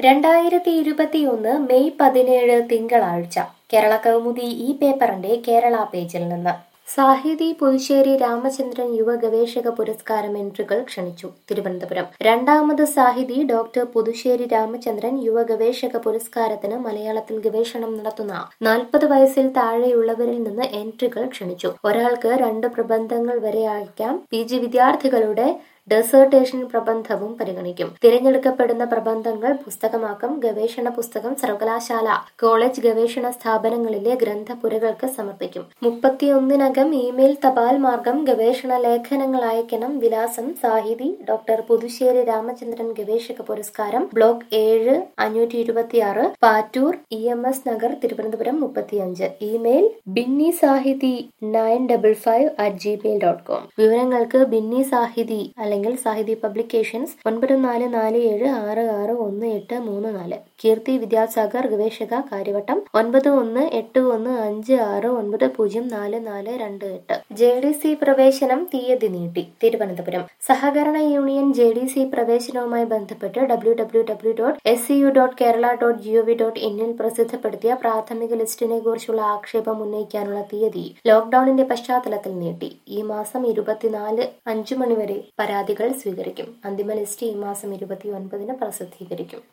രണ്ടായിരത്തി ഇരുപത്തിയൊന്ന് മെയ് പതിനേഴ് തിങ്കളാഴ്ച കേരള കൗമുദി ഈ പേപ്പറിന്റെ കേരള പേജിൽ നിന്ന് സാഹിതി പുതുശ്ശേരി രാമചന്ദ്രൻ യുവ ഗവേഷക പുരസ്കാരം എൻട്രികൾ ക്ഷണിച്ചു തിരുവനന്തപുരം രണ്ടാമത് സാഹിതി ഡോക്ടർ പുതുശ്ശേരി രാമചന്ദ്രൻ യുവ ഗവേഷക പുരസ്കാരത്തിന് മലയാളത്തിൽ ഗവേഷണം നടത്തുന്ന നാൽപ്പത് വയസ്സിൽ താഴെയുള്ളവരിൽ നിന്ന് എൻട്രികൾ ക്ഷണിച്ചു ഒരാൾക്ക് രണ്ട് പ്രബന്ധങ്ങൾ വരെ അയക്കാം പി ജി വിദ്യാർത്ഥികളുടെ ഡെസേർട്ടേഷൻ പ്രബന്ധവും പരിഗണിക്കും തിരഞ്ഞെടുക്കപ്പെടുന്ന പ്രബന്ധങ്ങൾ പുസ്തകമാക്കും ഗവേഷണ പുസ്തകം സർവകലാശാല കോളേജ് ഗവേഷണ സ്ഥാപനങ്ങളിലെ ഗ്രന്ഥപുരകൾക്ക് സമർപ്പിക്കും മുപ്പത്തിയൊന്നിനകം ഇമെയിൽ തപാൽ മാർഗം ഗവേഷണ ലേഖനങ്ങൾ അയക്കണം വിലാസം സാഹിതി ഡോക്ടർ പുതുശ്ശേരി രാമചന്ദ്രൻ ഗവേഷക പുരസ്കാരം ബ്ലോക്ക് ഏഴ് അഞ്ഞൂറ്റി ഇരുപത്തിയാറ് Pattoor E M S Nagar Thiruvananthapuram മുപ്പത്തിയഞ്ച് email Binny Sahithi nine double five at Gmail dot com വിവരങ്ങൾക്ക് ബിന്നി സാഹിതി അല്ലെങ്കിൽ സാഹിതി പബ്ലിക്കേഷൻസ് ഒൻപത് നാല് നാല് ഏഴ് ആറ് ആറ് ഒന്ന് എട്ട് മൂന്ന് നാല് കീർത്തി വിദ്യാസാഗർ ഗവേഷക കാര്യവട്ടം ഒൻപത് ഒന്ന് എട്ട് ഒന്ന് അഞ്ച് ആറ് ഒൻപത് പൂജ്യം നാല് നാല് രണ്ട് എട്ട് ജെ ഡി സി പ്രവേശനം തീയതി നീട്ടി തിരുവനന്തപുരം സഹകരണ യൂണിയൻ ജെ ഡി സി പ്രവേശനവുമായി ബന്ധപ്പെട്ട് W W W dot S C U dot Kerala dot G O V dot ഇന്നിൽ പ്രസിദ്ധപ്പെടുത്തിയ പ്രാഥമിക ലിസ്റ്റിനെ കുറിച്ചുള്ള ആക്ഷേപം ഉന്നയിക്കാനുള്ള തീയതി ലോക്ഡൌണിന്റെ പശ്ചാത്തലത്തിൽ നീട്ടി ഈ മാസം ഇരുപത്തിനാല് അഞ്ചു മണിവരെ പരാതികൾ സ്വീകരിക്കും അന്തിമ ലിസ്റ്റ് ഈ മാസം ഇരുപത്തി ഒൻപതിന് പ്രസിദ്ധീകരിക്കും